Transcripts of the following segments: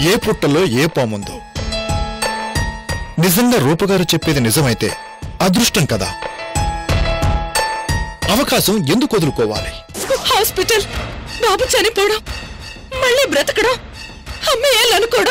ఏ పుట్టలో ఏ పాముందో నిజంగా రూపగారు చెప్పేది నిజమైతే అదృష్టం కదా అవకాశం ఎందుకు వదులుకోవాలి హాస్పిటల్ బాబు చనిపోవడం మళ్ళీ బ్రతకడం అమ్మేయాలనుకోవడం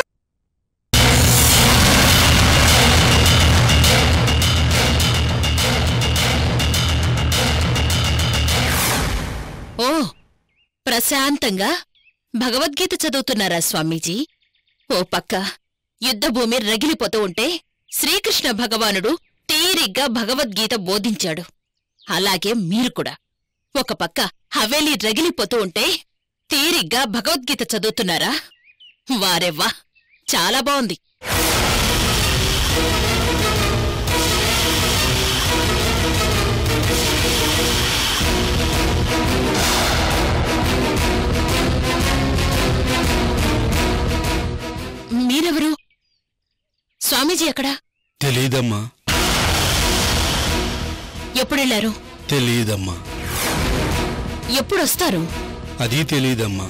ఓ ప్రశాంతంగా భగవద్గీత చదువుతున్నారా స్వామీజీ ఓ పక్క యుద్ధభూమి రగిలిపోతూ ఉంటే శ్రీకృష్ణ భగవానుడు తీరిగ్గా భగవద్గీత బోధించాడు అలాగే మీరు కూడా ఒక పక్క హవేలీ రగిలిపోతూ ఉంటే తీరిగ్గా భగవద్గీత చదువుతున్నారా వారెవ్వా చాలా బావుంది మీరెవరు స్వామీజీ ఎక్కడా తెలీదమ్మా ఎప్పుడెళ్లారు తెలీదమ్మా ఎప్పుడొస్తారు అది తెలీదమ్మా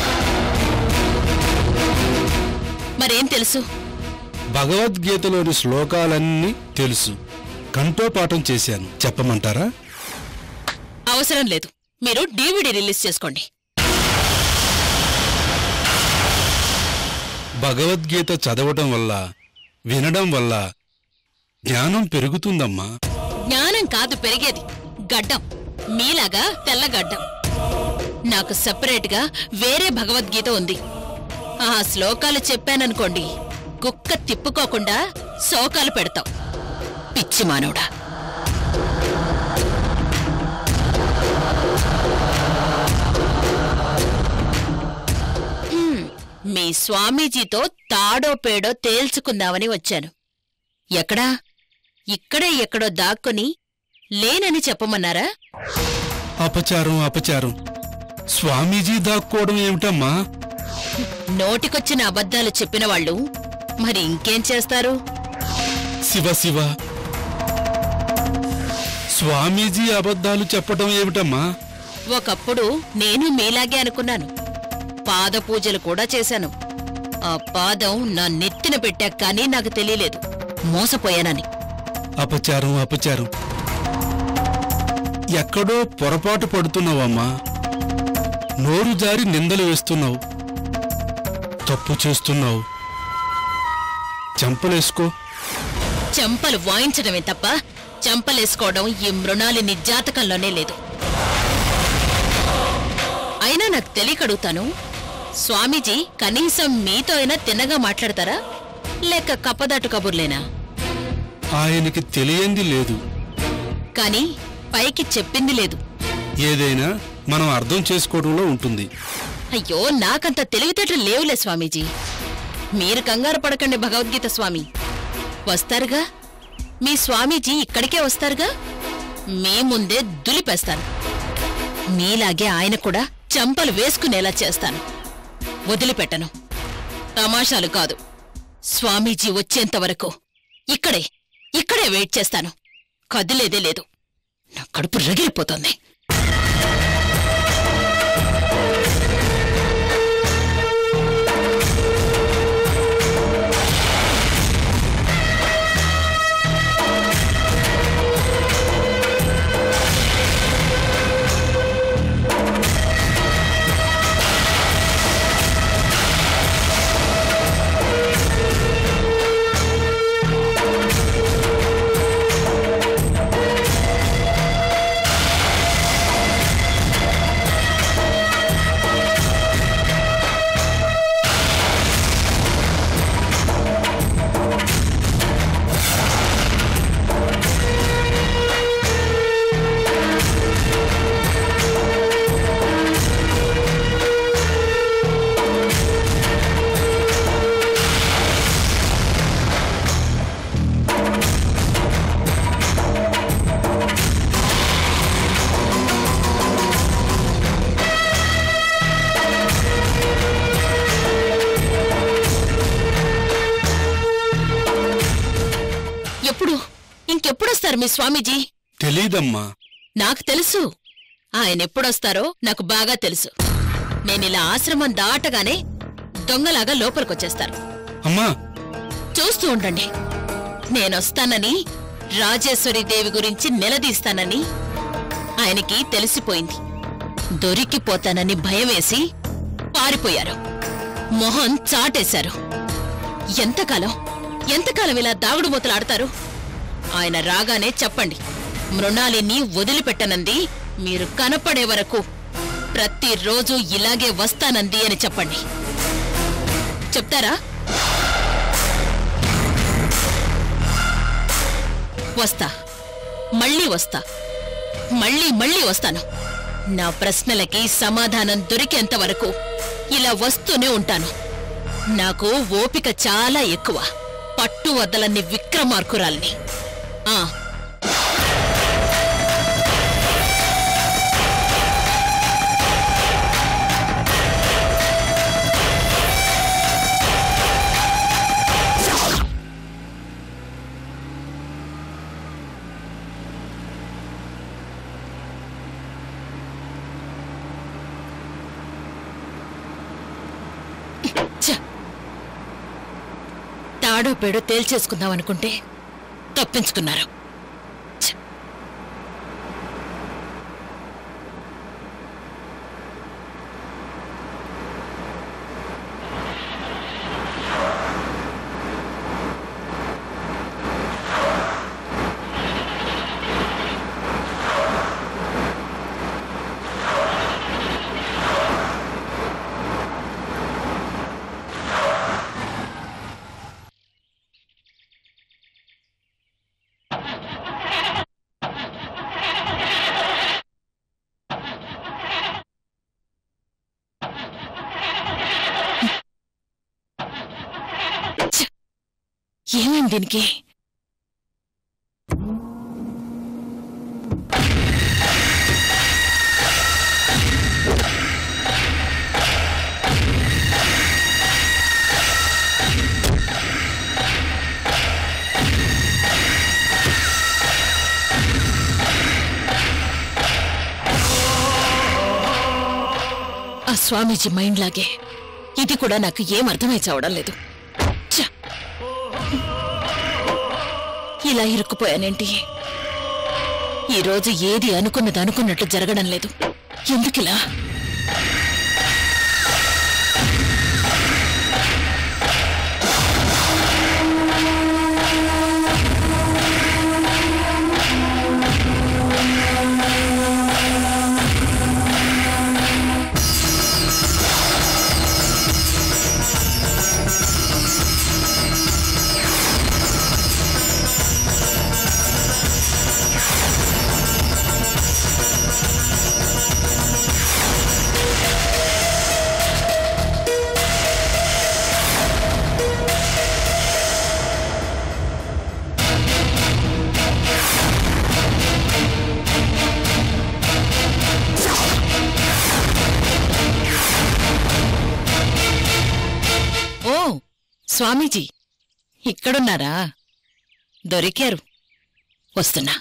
మరేం తెలుసు భగవద్గీతలోని శ్లోకాలన్నీ తెలుసు కంఠోపాఠం చేశాను చెప్పమంటారా అవసరం లేదు మీరు డీవీడీ రిలీజ్ చేసుకోండి భగవద్గీత చదవటం వల్ల వినడం వల్ల జ్ఞానం పెరుగుతుందమ్మా జ్ఞానం కాదు పెరిగేది గడ్డం మీలాగా తెల్లగడ్డం నాకు సెపరేట్గా వేరే భగవద్గీత ఉంది ఆ శ్లోకాలు చెప్పాననుకోండి కుక్క తిప్పుకోకుండా శోకాలు పెడతాం పిచ్చి మానవుడా హ్మ్, మీ స్వామీజీతో తాడో పేడో తేల్చుకుందామని వచ్చాను ఎక్కడా ఇక్కడే ఎక్కడో దాక్కుని లేనని చెప్పమన్నారా అపచారం అపచారం స్వామీజీ దాక్కోవడం ఏమిటమ్మా నోటికొచ్చిన అబద్ధాలు చెప్పిన వాళ్ళు మరి ఇంకేం చేస్తారు శివ శివ స్వామీజీ అబద్ధాలు చెప్పటం ఏమిటమ్మా ఒకప్పుడు నేను మీలాగే అనుకున్నాను పాద పూజలు కూడా చేశాను ఆ పాదం నా నెత్తిన పెట్టాక కానీ నాకు తెలియలేదు మోసపోయానని అపచారం అపచారం ఎక్కడో పొరపాటు పడుతున్నావమ్మా నోరు జారి నిందలు వేస్తున్నావు తప్పు చేస్తున్నావు చెంపలేసుకో చెంపలు వాయించడమే తప్ప చెంపలేసుకోవడం ఈ మృణాలిని జాతకంలోనే లేదు అయినా నాకు తెలియకడుగుతాను స్వామీజీ కనీసం మీతో అయినా తిన్నగా మాట్లాడతారా లేక కప్పదాటు కబుర్లేనా ఆయనకి తెలియంది లేదు కానీ పైకి చెప్పింది లేదు ఏదైనా మనం అర్థం చేసుకోవడంలో ఉంటుంది అయ్యో నాకంత తెలివితేటలు లేవులే స్వామీజీ మీరు కంగారు పడకండి భగవద్గీత స్వామి వస్తారుగా మీ స్వామీజీ ఇక్కడికే వస్తారుగా మీ ముందే దులిపేస్తాను మీలాగే ఆయన కూడా చంపలు వేసుకునేలా చేస్తాను వదిలిపెట్టను తమాషాలు కాదు స్వామీజీ వచ్చేంత వరకు ఇక్కడే ఇక్కడే వెయిట్ చేస్తాను కదిలేదే లేదు నా కడుపు రగిలిపోతుంది ఎప్పుడు ఇంకెప్పుడొస్తారు మీ స్వామీజీ తెలీదమ్మా నాకు తెలుసు ఆయన ఎప్పుడొస్తారో నాకు బాగా తెలుసు నేనిలా ఆశ్రమం దాటగానే దొంగలాగా లోపలికొచ్చేస్తారు అమ్మా చూస్తూ ఉండండి నేనొస్తానని రాజేశ్వరి దేవి గురించి నిలదీస్తానని ఆయనకి తెలిసిపోయింది దొరికిపోతానని భయమేసి పారిపోయారు మొహం చాటేశారు ఎంతకాలం ఎంతకాలం ఇలా దాగుడు మూతలాడతారు ఆయన రాగానే చెప్పండి మృణాలిని వదిలిపెట్టనంది మీరు కనపడే వరకు ప్రతిరోజు ఇలాగే వస్తానంది అని చెప్పండి చెప్తారా వస్తా మళ్ళీ వస్తా మళ్ళీ మళ్ళీ వస్తాను నా ప్రశ్నలకి సమాధానం దొరికేంత వరకు ఇలా వస్తూనే ఉంటాను నాకు ఓపిక చాలా ఎక్కువ పట్టు వదలని విక్రమార్కురాల్ని ఆ ఛ! తాడో పేడో తేల్చేసుకుందాం అనుకుంటే తప్పించుకున్నారు ఛ! ఛ! ఏమైంది దీనికి ఆ స్వామీజీ మైండ్ లాగే ఇది కూడా నాకు ఏం అర్థమై చావడం లేదు ఛ! ఇలా ఇరుక్కుపోయానేంటి ఈరోజు ఏది అనుకున్నది అనుకున్నట్లు జరగడం లేదు ఎందుకిలా ఓ స్వామీజీ ఇక్కడున్నారా దొరికారు వస్తున్నా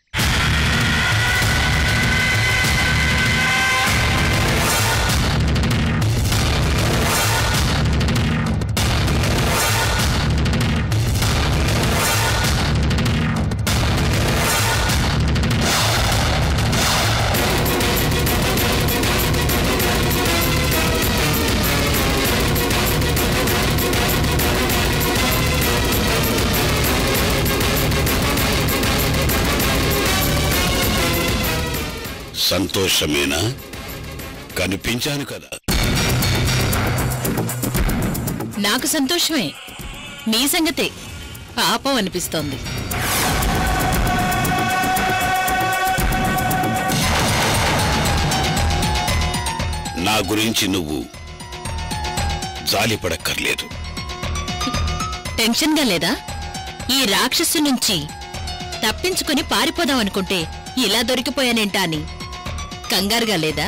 సంతోషమేనా కనిపించాను కదా నాకు సంతోషమే మీ సంగతే పాపం అనిపిస్తోంది నా గురించి నువ్వు జాలిపడక్కర్లేదు టెన్షన్గా లేదా ఈ రాక్షసు నుంచి తప్పించుకుని పారిపోదాం అనుకుంటే ఇలా దొరికిపోయానేంటా అని కంగారుగా లేదా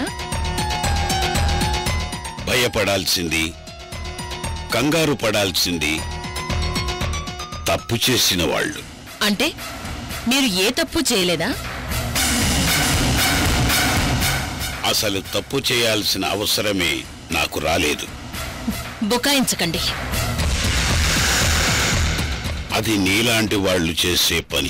భయపడాల్సింది కంగారు పడాల్సింది తప్పు చేసిన వాళ్ళు అంటే మీరు ఏ తప్పు చేయలేదా అసలు తప్పు చేయాల్సిన అవసరమే నాకు రాలేదు బుకాయించకండి అది నీలాంటి వాళ్ళు చేసే పని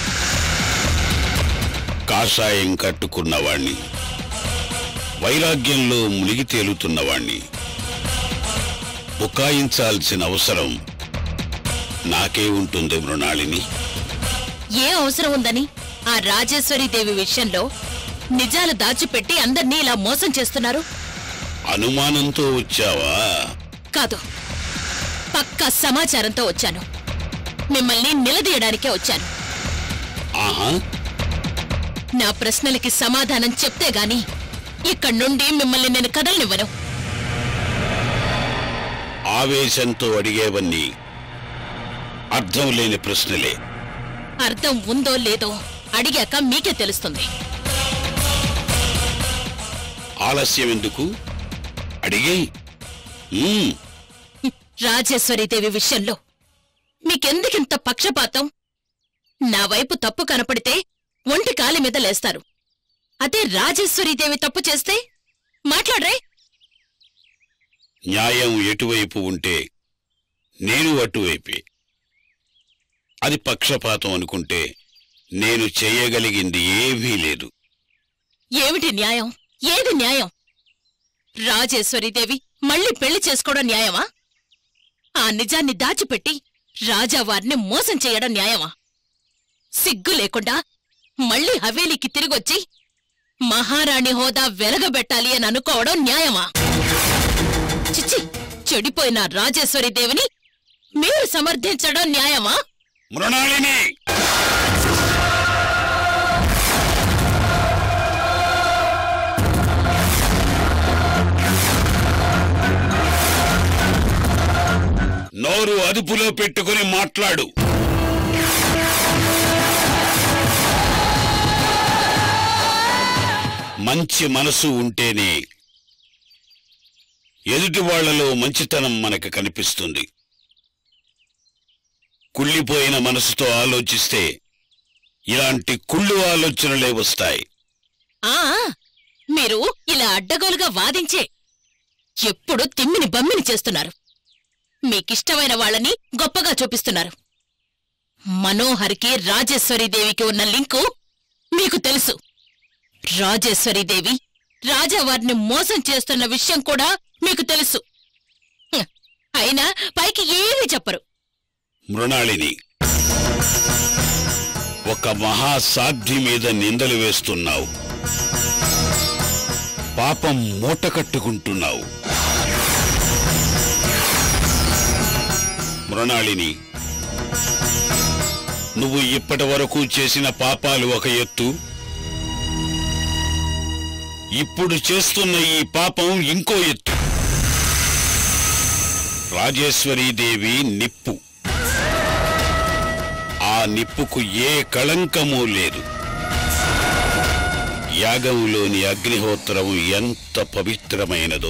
కాషాయం కట్టుకున్నవాణ్ణి వైరాగ్యంలో మునిగి తేలుతున్నవాణ్ణి బుకాయించాల్సిన అవసరం నాకే ఉంటుంది మృణాళిని ఏ అవసరం ఉందని ఆ రాజేశ్వరి దేవి విషయంలో నిజాలు దాచిపెట్టి అందర్నీ ఇలా మోసం చేస్తున్నారు అనుమానంతో వచ్చావా కాదు పక్కా సమాచారంతో వచ్చాను మిమ్మల్ని నిలదీయడానికే వచ్చాను ఆహా నా ప్రశ్నలకి సమాధానం చెప్తే గాని ఇక్కడి నుండి మిమ్మల్ని నేను కదలనివ్వను ఆవేశంతో అడిగేవన్నీ అర్థం లేని ప్రశ్నలే అర్థం ఉందో లేదో అడిగాక మీకే తెలుస్తుంది ఆలస్యం ఎందుకు అడిగే రాజేశ్వరీదేవి విషయంలో మీకెందుకింత పక్షపాతం నా వైపు తప్పు కనపడితే ఒంటి కాలి మీద లేస్తారు అదే రాజేశ్వరీదేవి తప్పు చేస్తే మాట్లాడరే న్యాయం ఎటువైపు ఉంటే నేను అటువైపే అది పక్షపాతం అనుకుంటే నేను చేయగలిగింది ఏమీ లేదు ఏమిటి న్యాయం ఏది న్యాయం రాజేశ్వరీదేవి మళ్ళీ పెళ్లి చేసుకోవడం న్యాయమా ఆ నిజాన్ని దాచిపెట్టి రాజావారిని మోసం చేయడం న్యాయమా సిగ్గు లేకుండా మళ్ళీ హవేలీకి తిరిగొచ్చి మహారాణి హోదా వెలగబెట్టాలి అని అనుకోవడం న్యాయమా చిచ్చి చెడిపోయిన రాజేశ్వరీదేవిని మీరు సమర్థించడం న్యాయమా మృణాళిని నోరు అదుపులో పెట్టుకుని మాట్లాడు మంచి మనసు ఉంటేనే ఎదుటి వాళ్లలో మంచితనం మనకు కనిపిస్తుంది కుళ్ళిపోయిన మనసుతో ఆలోచిస్తే ఇలాంటి కుళ్ళు ఆలోచనలే వస్తాయి ఆ మీరు ఇలా అడ్డగోలుగా వాదించే ఎప్పుడు తిమ్మిని బమ్మిని చేస్తున్నారు మీకిష్టమైన వాళ్ళని గొప్పగా చూపిస్తున్నారు మనోహర్కి రాజేశ్వరీదేవికి ఉన్న లింకు మీకు తెలుసు రాజేశ్వరీదేవి రాజావారిని మోసం చేస్తున్న విషయం కూడా మీకు తెలుసు హ్మ్. అయినా పైకి ఏమీ చెప్పరు మృణాళిని ఒక మహాసాధ్వి మీద నిందలు వేస్తున్నావు పాపం మూట కట్టుకుంటున్నావు మృణాళిని నువ్వు ఇప్పటి వరకు చేసిన పాపాలు ఒక ఎత్తు ఇప్పుడు చేస్తున్న ఈ పాపం ఇంకో ఎత్తు రాజేశ్వరీదేవి నిప్పు ఆ నిప్పుకు ఏ కళంకమూ లేదు యాగంలోని అగ్నిహోత్రం ఎంత పవిత్రమైనదో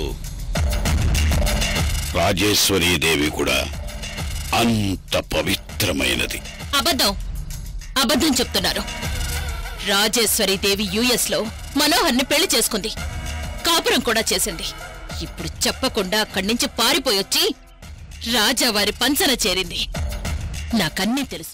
రాజేశ్వరీదేవి కూడా అంత పవిత్రమైనది అబద్ధం అబద్ధం చెప్తున్నారు రాజేశ్వరీదేవి యుఎస్ లో మనోహర్ని పెళ్లి చేసుకుంది కాపురం కూడా చేసింది ఇప్పుడు చెప్పకుండా అక్కడి నుంచి పారిపోయొచ్చి రాజావారి పంచన చేరింది నాకన్నీ తెలుసు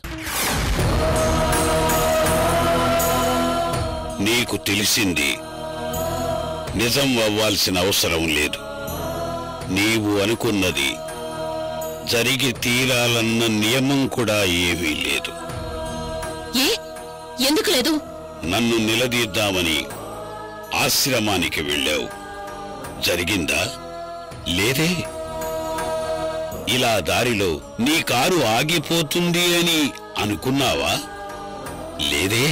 నీకు తెలిసింది నిజం అవ్వాల్సిన అవసరం లేదు నీవు అనుకున్నది జరిగి తీరాలన్న నియమం కూడా ఏమీ లేదు ఏ ఎందుకు లేదు నన్ను నిలదీద్దామని ఆశ్రమానికి వెళ్ళావు జరిగిందా లేదే ఇలా దారిలో నీ కారు ఆగిపోతుంది అని అనుకున్నావా లేదే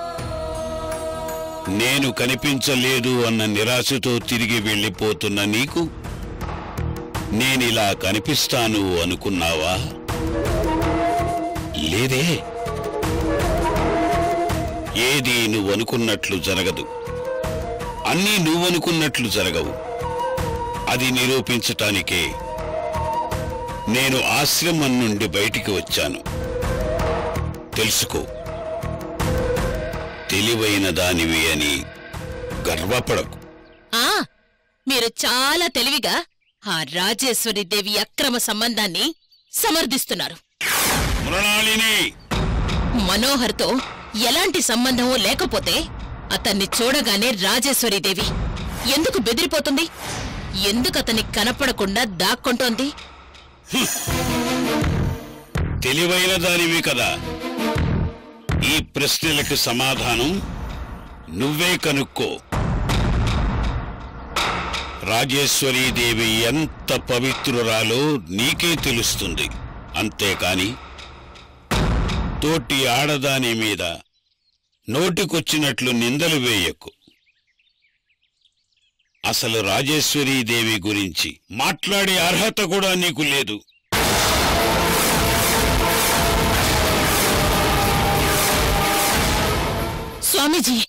నేను కనిపించలేదు అన్న నిరాశతో తిరిగి వెళ్ళిపోతున్న నీకు నేనిలా కనిపిస్తాను అనుకున్నావా లేదే ఏది నువ్వనుకున్నట్లు జరగదు అన్నీ నువ్వనుకున్నట్లు జరగవు అది నిరూపించటానికే నేను ఆశ్రమం నుండి బయటికి వచ్చాను తెలుసుకో తెలివైన దానివి అని గర్వపడకు ఆ మీరు చాలా తెలివిగా ఆ రాజేశ్వరి దేవి అక్రమ సంబంధాన్ని సమర్థిస్తున్నారు మృణాలిని మనోహర్తో ఎలాంటి సంబంధమూ లేకపోతే అతన్ని చూడగానే రాజేశ్వరీదేవి ఎందుకు బెదిరిపోతుంది ఎందుకు అతన్ని కనపడకుండా దాక్కుంటోంది తెలివైన దానివి కదా ఈ ప్రశ్నలకు సమాధానం నువ్వే కనుక్కో రాజేశ్వరీదేవి ఎంత పవిత్రురాలో నీకే తెలుస్తుంది అంతేకాని తోటి ఆడదాని మీద నోటికొచ్చినట్లు నిందలు వేయకు అసలు రాజేశ్వరీదేవి గురించి మాట్లాడే అర్హత కూడా నీకు లేదు స్వామీజీ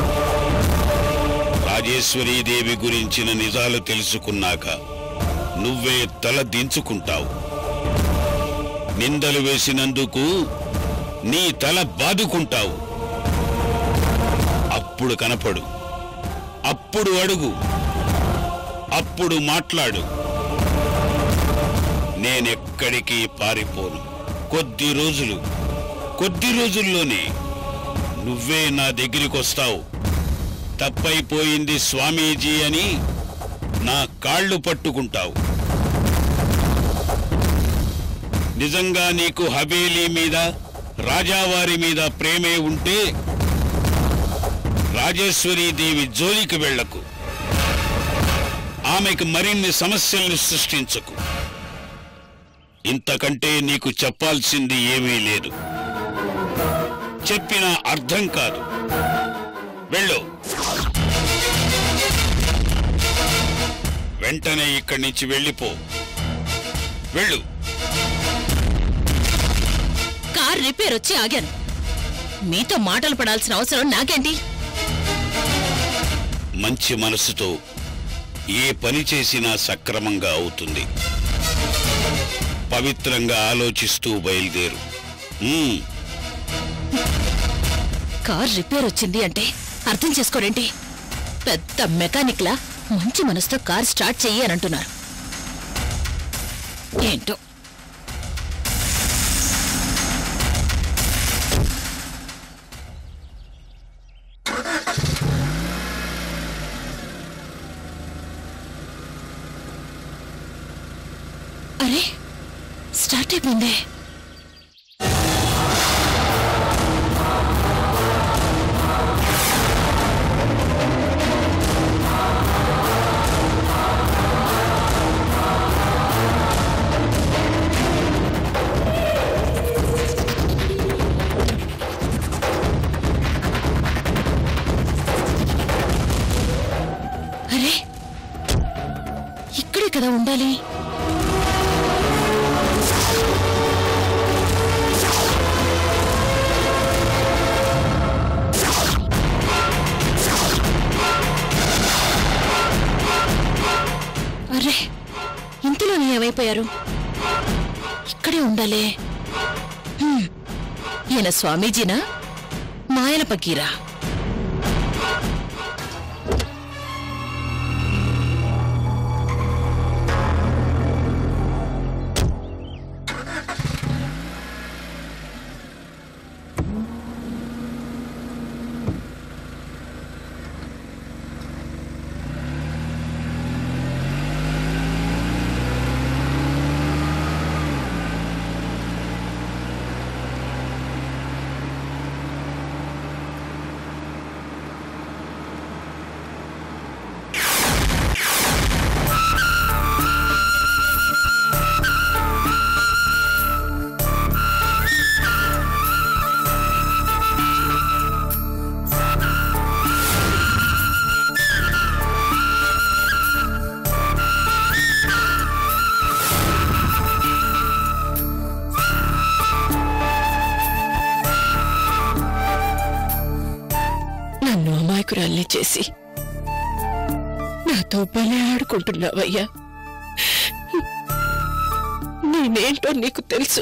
రాజేశ్వరీదేవి గురించిన నిజాలు తెలుసుకున్నాక నువ్వే తల దించుకుంటావు నిందలు వేసినందుకు నీ తల బాదుకుంటావు అప్పుడు కనపడు అప్పుడు అడుగు అప్పుడు మాట్లాడు నేనెక్కడికి పారిపోను కొద్ది రోజులు కొద్ది రోజుల్లోనే నువ్వే నా దగ్గరికొస్తావు తప్పైపోయింది స్వామీజీ అని నా కాళ్ళు పట్టుకుంటావు నిజంగా నీకు హవేలీ మీద రాజావారి మీద ప్రేమే ఉంటే రాజేశ్వరీదేవి జోలికి వెళ్లకు ఆమెకు మరిన్ని సమస్యల్ని సృష్టించకు ఇంతకంటే నీకు చెప్పాల్సింది ఏమీ లేదు చెప్పిన అర్థం కాదు వెళ్ళు వెంటనే ఇక్కడి నుంచి వెళ్ళిపో వెళ్ళు కార్ రిపేర్ వచ్చి ఆగాను మీతో మాటలు పడాల్సిన అవసరం నాకేంటి మంచి మనసుతో ఏ పని చేసినా సక్రమంగా అవుతుంది పవిత్రంగా ఆలోచిస్తూ బయలుదేరు ఉమ్, కార్ రిపేర్ వచ్చింది అంటే అర్థం చేసుకోరేంటి పెద్ద మెకానిక్లా మంచి మనసుతో కార్ స్టార్ట్ చెయ్యి అని అంటున్నారు ఏంటో అరే స్టార్ట్ అయిపోయిందే అరే ఇక్కడే కదా ఉండాలి అరే ఇంతలోనే ఏమైపోయారు ఇక్కడే ఉండాలే హ్మ్. ఈయన స్వామీజీనా మాయల పకీరా నన్ను అమాయకురాల్ని చేసి నాతో భలే ఆడుకుంటున్నావయ్యా నేనేంటో నీకు తెలుసు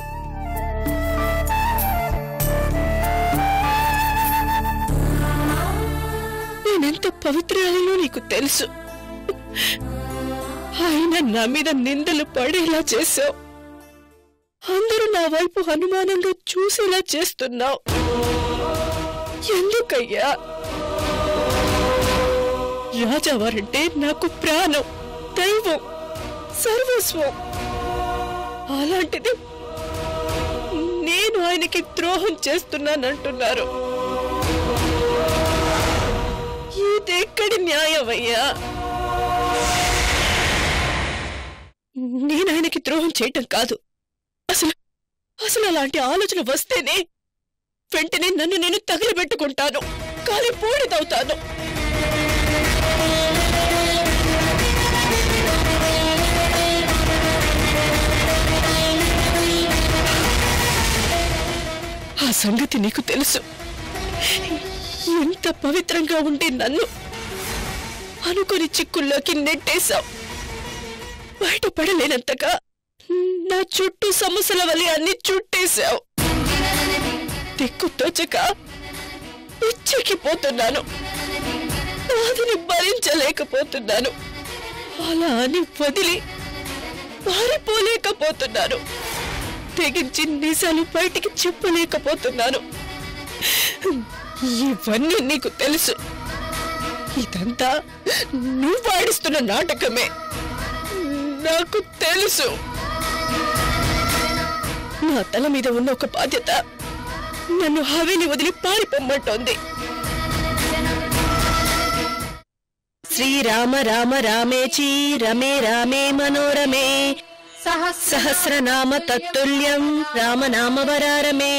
నేనెంత పవిత్రాలలో నీకు తెలుసు ఆయన నా మీద నిందలు పడేలా చేశావు అందరూ నా వైపు అనుమానంగా చూసేలా చేస్తున్నావు ఎందుకయ్యా రాజావారంటే నాకు ప్రాణం దైవం సర్వస్వం అలాంటిది నేను ఆయనకి ద్రోహం చేస్తున్నానంటున్నారు ఇదెక్కడి న్యాయమయ్యా నేను ఆయనకి ద్రోహం చేయటం కాదు అసలు అసలు అలాంటి ఆలోచన వస్తేనే వెంటనే నన్ను నేను తగిలిపెట్టుకుంటాను కానీ పూడిదవుతాను ఆ సంగతి నీకు తెలుసు ఎంత పవిత్రంగా ఉండి నన్ను అనుకొని చిక్కుల్లోకి నెట్టేశావు బయటపడలేనంతగా నా చుట్టూ సమస్యల వల్ల అన్ని చుట్టేశావు దిక్కు తోచక పిచ్చెక్కిపోతున్నాను బాధని భరించలేకపోతున్నాను అలా అని వదిలి పారిపోలేకపోతున్నాను తెగించి నిజాలు బయటికి చెప్పలేకపోతున్నాను ఇవన్నీ నీకు తెలుసు ఇదంతా నువ్వు ఆడిస్తున్న నాటకమే నాకు తెలుసు నా తల మీద ఉన్న ఒక బాధ్యత నన్ను హవేలి వదిలి పారిపోమ్మంటోంది శ్రీరామ రామ రామేచి రమే రామే మనోరమే సహస్రనామ తత్తుల్యం రామనామ వరారమే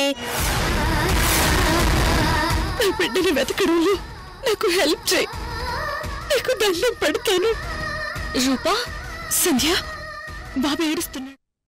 నా బిడ్డని వెతకడంలో నాకు హెల్ప్ చేయి నీకు దండం పెడతాను రూపా సంధ్య బాబు ఏడుస్తున్నాడు